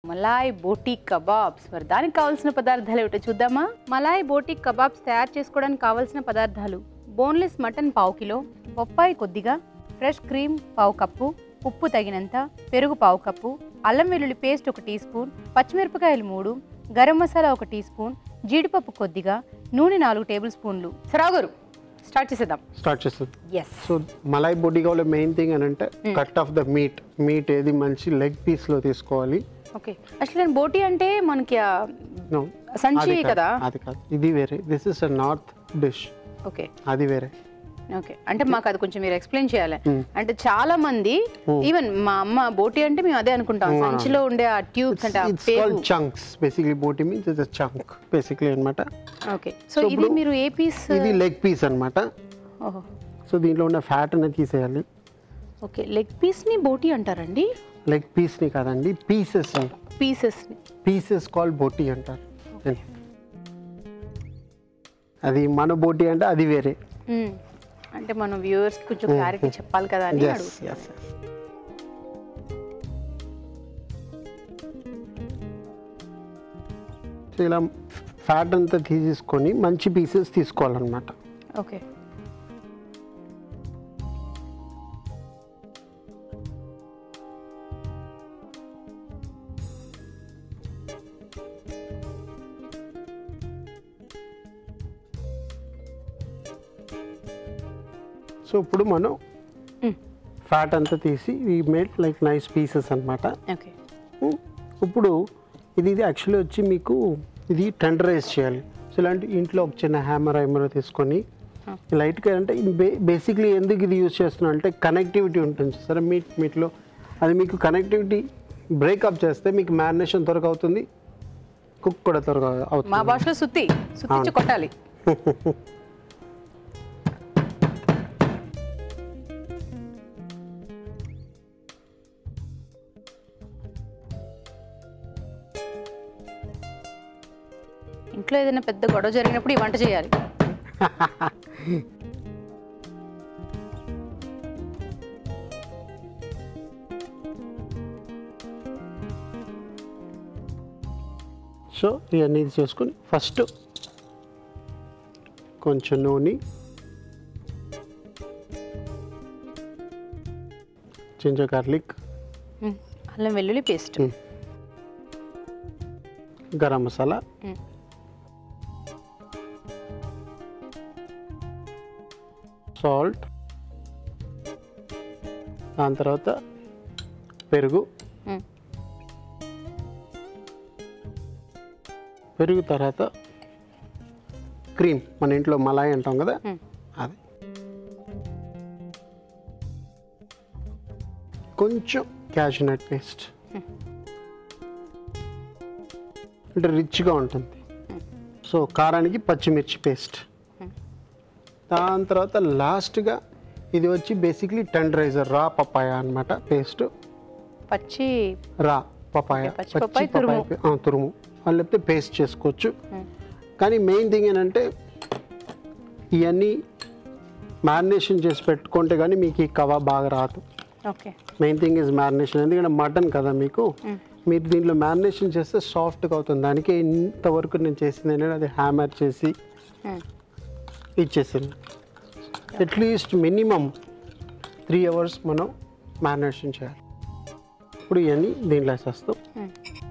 Malay boti kebabs మరి దానికి కావాల్సిన పదార్థాలు ఏమిటో చూద్దామా మలాయ్ బోటీ కబాబ్స్ తయారు చేసుకోవడానికి కావాల్సిన పదార్థాలు బోన్లెస్ మటన్ పావు కిలో బొప్పాయి కొద్దిగా ఫ్రెష్ క్రీమ్ పావు కప్పు ఉప్పు తగినంత పెరుగు పావు కప్పు అల్లం వెల్లుల్లి పేస్ట్ ఒక టీ స్పూన్ పచ్చిమిరపకాయలు మూడు గరం మసాలా ఒక టీ స్పూన్ జీడిపప్పు కొద్దిగా నూనె నాలుగు టేబుల్ స్పూన్లు సరావు గారు స్టార్ట్ చేసేద్దాం స్టార్ట్ చేస్తుంది ఎస్ సో మలై బొడ్డి కావాలి మెయిన్ థింగ్ అని అంటే cut of the meat meat ఏది మంచి లెగ్ పీస్లో తీసుకోవాలి ఓకే అసలు నేను బోటీ అంటే మనకి ఆ No, సంచి అది కాదు, కదా అది కాదు ఇది వేరే this is a north dish okay అది వేరే ఓకే అంటే మాకు అది కొంచెం మీరు ఎక్స్ప్లెయిన్ చేయాలి Hmm. అంటే చాలా మంది ఈవెన్ మా అమ్మ బోటి అంటే మేము అదే అనుకుంటాం Hmm. సంచిలో ఉండే ఆ ట్యూబ్స్ అంటే ఆ ఇట్స్ పేగు కాల్డ్ చంక్స్ బేసిక్లీ బోటి మీన్స్ ఇట్స్ చంక్ బేసిక్లీ అన్నమాట ఓకే సో ఇది ఇప్పుడు మీరు ఏ పీస్ ఇది లెగ్ పీస్ అన్నమాట ఓహో సో దీంట్లో ఉన్న ఫ్యాట్ అనేది తీసేయాలి ఓకే లెగ్ పీస్ ని బోటి అంటారండి లెగ్ పీస్ని కాదండి పీసెస్ పీసెస్ ని పీసెస్ కాల్ బోటి అంటారు అది మన బోటి అంటే అది వేరే Hmm. అంటే మన వ్యూవర్స్ కొంచెం క్లారిటీ చెప్పాలి కదా అని ఎస్ అడుగుతున్నా. ఎస్ సో ఇలా ఫ్యాట్ అంతా తీసేసుకొని మంచి పీసెస్ తీసుకోవాలన్నమాట ఓకే సో ఇప్పుడు మనం Mm. ఫ్యాట్ అంతా తీసి ఈ మేడ్ లైక్ నైస్ పీసెస్ అన్నమాట ఓకే ఇప్పుడు ఇది ఇది యాక్చువల్లీ వచ్చి మీకు ఇది టెండరైజ్ చేయాలి సో ఇలాంటి ఇంట్లో ఒక చిన్న హ్యామర్ హ్యామర్ తీసుకొని లైట్గా అంటే బేసిక్లీ ఎందుకు ఇది యూజ్ చేస్తున్నాం అంటే కనెక్టివిటీ ఉంటుంది సరే మీట్ మీట్లో అది మీకు కనెక్టివిటీ బ్రేకప్ చేస్తే మీకు మ్యారినేషన్ త్వరగా అవుతుంది కుక్ కూడా త్వరగా మా అవుతుంది భాషలో సుత్తి సుత్తిచ్చి కొట్టాలి ఇంట్లో ఏదైనా పెద్ద గొడవ జరిగినప్పుడు ఈ వంట చేయాలి సో ఇవన్నీ ఇది చేసుకొని ఫస్ట్ కొంచెం నూనె జింజర్ గార్లిక్ ఉమ్, అల్లం వెల్లుల్లి పేస్ట్ ఉమ్. గరం మసాలా ఉమ్. సాల్ట్ దాని తర్వాత పెరుగు ఉమ్, పెరుగు తర్వాత క్రీమ్ మన ఇంట్లో మలాయి అంటాం కదా ఉమ్. అది కొంచెం క్యాషనట్ పేస్ట్ అంటే రిచ్గా ఉంటుంది సో కారానికి పచ్చిమిర్చి పేస్ట్ దాని తర్వాత లాస్ట్గా ఇది వచ్చి బేసిక్లీ టెండరైజర్ రా పపాయ అన్నమాట పేస్ట్ పచ్చి రా పపాయ Okay, పచ్చి పపాయ తురుము. పే- ఆ, తురుము వాళ్ళు లేకపోతే పేస్ట్ చేసుకోవచ్చు ఉమ్, కానీ మెయిన్ థింగ్ ఏంటంటే ఇవన్నీ మ్యారినేషన్ చేసి పెట్టుకుంటే కానీ మీకు ఈ కబాబ్ బాగా రాదు okay main thing is marination ఎందుకంటే మటన్ కదా మీకు ఉమ్, మీరు దీంట్లో మ్యారినేషన్ చేస్తే సాఫ్ట్గా అవుతుంది దానికి ఇంతవరకు నేను చేసింది ఏంటంటే అది హ్యామర్ చేసి ఉమ్, ఇచ్చేసింది అట్లీస్ట్ మినిమం త్రీ అవర్స్ మనం మ్యారినేషన్ చేయాలి ఇప్పుడు ఇవన్నీ దీంట్లో వేసేస్తాం ఉమ్.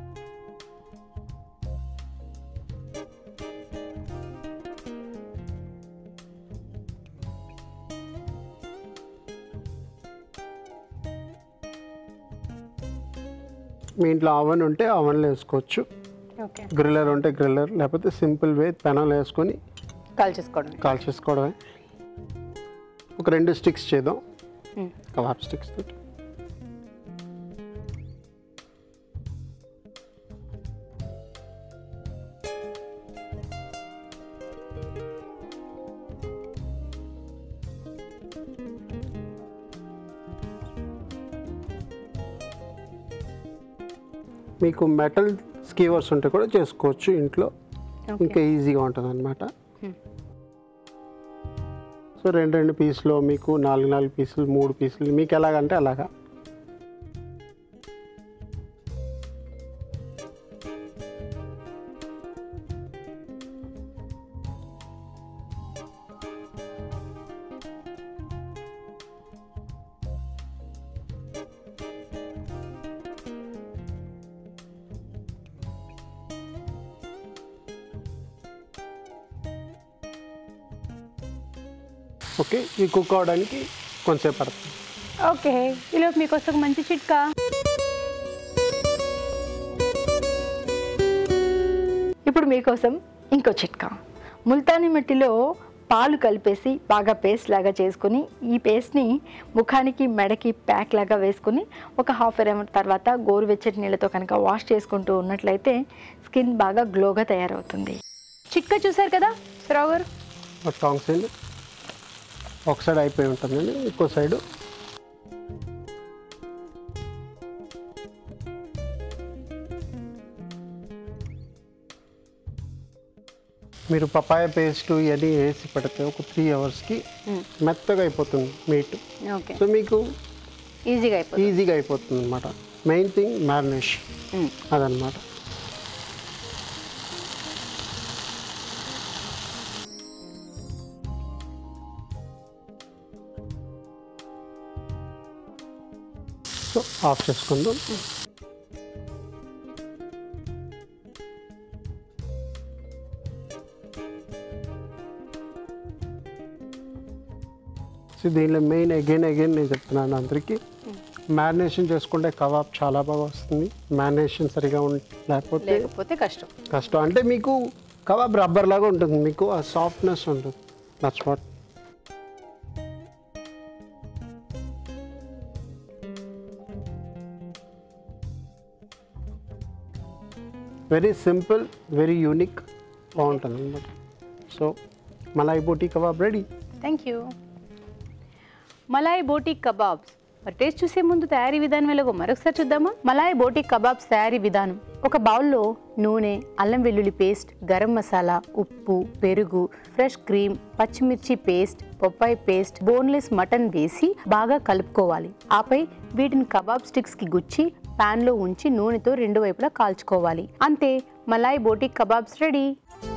మీ ఇంట్లో అవన్ ఉంటే అవన్లో వేసుకోవచ్చు ఓకే గ్రిల్లర్ ఉంటే గ్రిల్లర్ లేకపోతే సింపుల్ వే పెనాలు వేసుకొని కాల్ చేసుకోవడం కాల్ చేసుకోవడమే ఒక రెండు స్టిక్స్ చేద్దాం ఉమ్, కబాబ్ స్టిక్స్ తోటి మీకు మెటల్ స్కీవర్స్ ఉంటే కూడా చేసుకోవచ్చు ఇంట్లో ఓకే ఇంకా ఈజీగా ఉంటుంది అనమాట Hmm. సో రెండు రెండు పీసులు మీకు నాలుగు నాలుగు పీసులు మూడు పీసులు మీకు ఎలాగంటే అలాగా ఓకే ఇది కుక్ అవడానికి కొంచెంసేపు పడుతుంది ఓకే ఈలోపు మీకోసం ఒక మంచి చిట్కా ఇప్పుడు మీకోసం ఇంకో చిట్కా ముల్తానీ మట్టిలో పాలు కలిపేసి బాగా పేస్ట్ లాగా చేసుకుని ఈ పేస్ట్ని ముఖానికి మెడకి ప్యాక్ లాగా వేసుకుని ఒక హాఫ్ అన్ అవర్ తర్వాత గోరువెచ్చటి నీళ్ళతో కనుక వాష్ చేసుకుంటూ ఉన్నట్లయితే స్కిన్ బాగా గ్లోగా తయారవుతుంది చిట్కా చూసారు కదా రావు గారు టాంగ్ సైడ్ ఒక సైడ్ అయిపోయి ఉంటుందండి ఇంకో సైడు మీరు పపాయ పేస్ట్ ఇవన్నీ వేసి పెడితే ఒక త్రీ అవర్స్కి మెత్తగా అయిపోతుంది మీట్ ఓకే సో మీకు ఈజీగా అయిపోతుంది ఈజీగా అయిపోతుంది అనమాట మెయిన్ థింగ్ మ్యారినేషన్ మ్మ్. అదనమాట సో ఆఫ్ చేసుకుందాం సో దీనిలో మెయిన్ అగైన్ అగైన్ నేను చెప్తున్నాను అందరికీ మ్యారినేషన్ చేసుకుంటే కబాబ్ చాలా బాగా వస్తుంది మ్యారినేషన్ సరిగా ఉం లేకపోతే లేకపోతే కష్టం కష్టం అంటే మీకు కబాబ్ రబ్బర్ లాగా ఉంటుంది మీకు ఆ సాఫ్ట్నెస్ ఉంటుంది that's what very simple very unique బాగుంటుంది అనమాట so malai boti kebab ready thank you malai boti kebabs మరి టేస్ట్ చూసే ముందు తయారీ విధానం ఎలాగో మరొకసారి చూద్దామా మలాయ్ బోటీ కబాబ్స్ తయారీ విధానం ఒక బౌల్లో నూనె అల్లం వెల్లుల్లి పేస్ట్ గరం మసాలా ఉప్పు పెరుగు ఫ్రెష్ క్రీమ్ పచ్చిమిర్చి పేస్ట్ బొప్పాయి పేస్ట్ బోన్లెస్ మటన్ వేసి బాగా కలుపుకోవాలి ఆపై వీటిని కబాబ్ స్టిక్స్ కి గుచ్చి పాన్ లో ఉంచి నూనెతో రెండు వైపులా కాల్చుకోవాలి అంతే మలాయ్ బోటీ కబాబ్స్ రెడీ